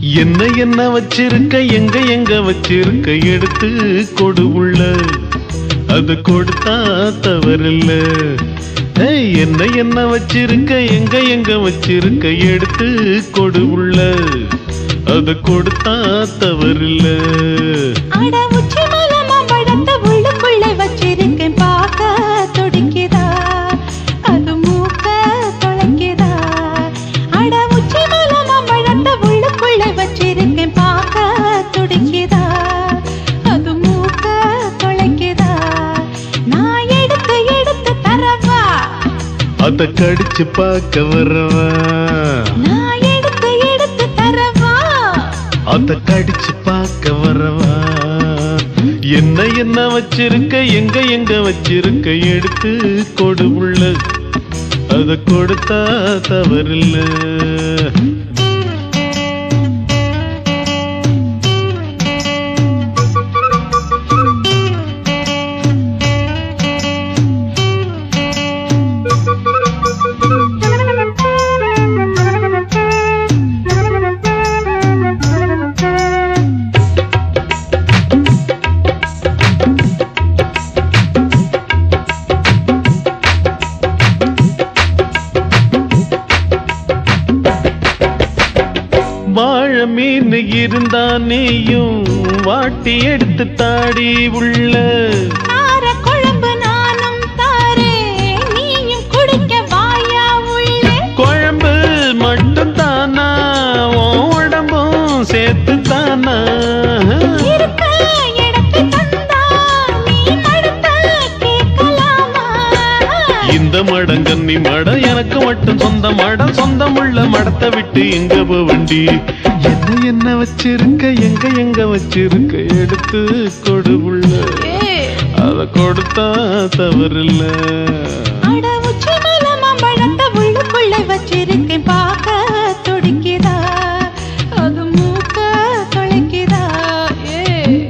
என்ன என்ன வச்சிருக்க எங்க எங்க வச்சிருக்க எடுத்து கொடு உள்ள அது கொடுத்தா தவறில்ல ஏய், என்ன என்ன வச்சிருக்க எங்க எங்க வச்சிருக்க எடுத்து கொடு உள்ள அது கொடுத்தா தவறில்ல அட உச்சி மலை மாம்பழத்தை உள்ளுக்குள்ளே வச்சிருக்கேன் பார்க்க துடிக்குதா அது மூக்க தொலைக்குதா அட உச்சி மலை மாம்பழத்தை உள்ளுக்குள்ளே வச்சிருக்கேன் பார்க்க துடிக்குதா அது மூக்க தொலைக்குதா நான் எடுத்து எடுத்து தரவா அத கடிச்சு பார்க்க வரவா நான் எடுத்து எடுத்து தரவா அத கடிச்சு பார்க்க வரவா என்ன என்ன வச்சிருக்க எங்க எங்க வச்சிருக்க எடுத்து கொடு உள்ள அத கொடுத்தா தவறில்ல வாழ மீன் இருந்தா நீயும் வாட்டி எடுத்து தாடி உள்ள கார குழம்பு நானும் தாரேன் நீயும் குடிக்க வாயா உள்ளே குழம்பு மட்டும் தானா உன் உடம்பும் சேர்த்து தானா இருக்க இடத்தை தந்தா நீ மடுத்த கேட்கலாமா இந்த மடங்கன்னி மடம் எனக்கு மட்டும் சொந்த மடம் சொந்தமுள்ள மடத்தை விட்டு எங்க போவண்டி என்ன என்ன வச்சிருக்க எங்க எங்க வச்சிருக்க எடுத்து கொடு உள்ள அத கொடுத்தா தவறில்ல அட உச்சி மலை மாம்பழத்தை உள்ளுக்குள்ளே வச்சிருக்கேன் பார்க்க துடிக்குதா அது மூக்க தொலைக்குதா ஏ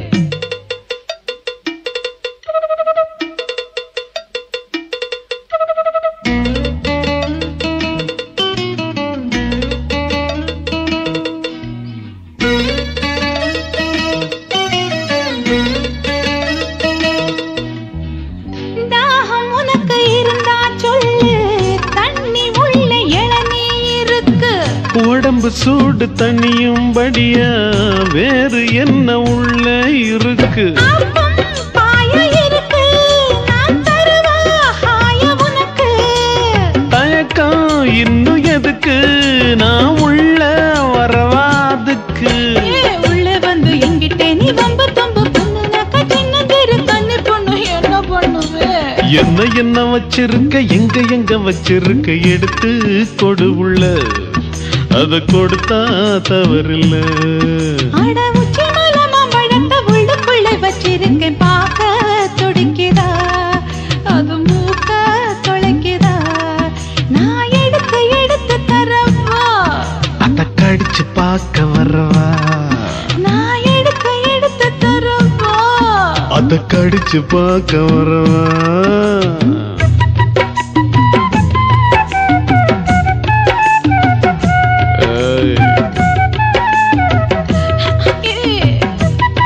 தாகம் உனக்கு இருந்தா சொல்லு தண்ணி உள்ள இளநீ இருக்கு உடம்பு சூடு தனியும்படியா வேறு என்ன உள்ள இருக்கு அப்பம் பாய இருக்கு நான் தருவா ஹாய உனக்கு தயக்கம் இன்னும் எதுக்கு நான் உள்ள வரவாதுக்கு ஏ உள்ள வந்து எங்கிட்ட நீ வம்பு தம்பு பண்ணுனாக்கா சின்ன தெரு தண்ணி பொண்ணு என்ன பண்ணுவே என்ன என்ன வச்சிருக்க எங்க எங்க வச்சிருக்க எடுத்து கொடு உள்ள அத கொடுத்தா தவறில்ல அட உச்சி மலை மாம்பழத்தை உள்ளுக்குள்ளே வச்சிருக்கேன் பார்க்க துடிக்குதா அது மூக்க தொலைக்குதா நான் எடுத்து எடுத்து தரவா அத கடிச்சு பார்க்க வரவா நான் எடுத்து எடுத்து தரவா அத கடிச்சு பார்க்க வரவா ஏய், ஏ,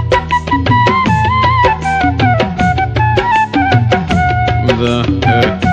இதா, ஏய்.